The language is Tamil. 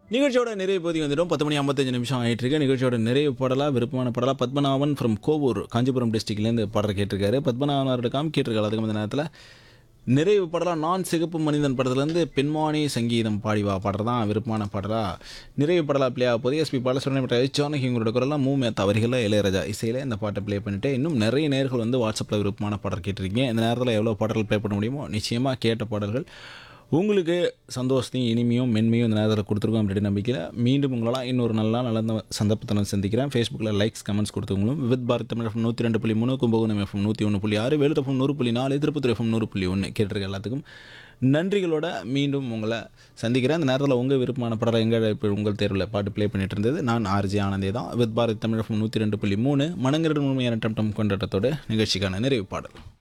நிகழ்ச்சியோட நிறைவு பகுதி வந்துடும் பத்து மணி ஐம்பத்தஞ்சு நிமிஷம் ஆயிட்டு இருக்கு நிகழ்ச்சியோட நிறைவு பாடலாக விருப்பமான பாடலாக பத்மநாபன் ஃப்ரம் கோவூர் காஞ்சிபுரம் டிஸ்ட்ரிக்ட்லேருந்து பாடல் கேட்டிருக்காரு பத்மநாபன் அவரோட காம் கேட்டிருக்காரு அதுக்கு அந்த நேரத்தில் நிறைவு பாடலாக நான் சிகப்பு மனிதன் படத்துலேருந்து பெண்மானி சங்கீதம் பாடிவா பாடுறது தான் விருப்பமான பாடலாக நிறைவு பாடலாக பிளே ஆக போது எஸ்பி பாலசுவரன் மற்றும் ஜானகி உங்களோட குரலாம் மூமே தவறுகளில் இளையராஜா இசையில் இந்த பாட்டை ப்ளே பண்ணிட்டு இன்னும் நிறைய நேர்கள் வந்து வாட்ஸ்அப்பில் விருப்பமான பாடல் கேட்டிருக்கீங்க இந்த நேரத்தில் எவ்வளோ பாடல்கள் ப்ளே பண்ண முடியுமோ நிச்சயமாக கேட்ட பாடல்கள் உங்களுக்கு சந்தோஷத்தையும் இனிமையும் மென்மையும் இந்த நேரத்தில் கொடுத்துருக்கோம் அப்படின்ற நம்பிக்கையில் மீண்டும் உங்களால் இன்னொரு நல்ல நல்ல சந்தர்ப்பத்தை நான் சந்திக்கிறேன் ஃபேஸ்புக்கில் லைக்ஸ் கமெண்ட்ஸ் கொடுத்தவங்களும் வித் பாரத் தமிழ் எஃப்எம் நூற்றி ரெண்டு புள்ளி மூணு கும்பகோணம் எஃப்எம் நூற்றி ஒன்று புள்ளி ஆறு வேலூர் எஃப்எம் நூறு புள்ளி நாலு திருப்பத்தூர் எஃப்எம் நூறு புள்ளி ஒன்று கேட்டிருக்க எல்லாத்துக்கும் நன்றிகளோட மீண்டும் உங்களை சந்திக்கிறேன் அந்த நேரத்தில் உங்கள் விருப்பமான படம் எங்கள் இப்போ உங்கள் தேர்வில் பாட்டு ப்ளே பண்ணிட்டு இருந்தது நான் ஆர்ஜி ஆனந்தே தான் வித் பாரத் தமிழ் எஃப்எம் நூற்றி ரெண்டு புள்ளி மூணு மனங்கிற முழுமையான டம் டம் கொண்டாட்டத்தோட நிகழ்ச்சிக்கான நிறைவு பாடல்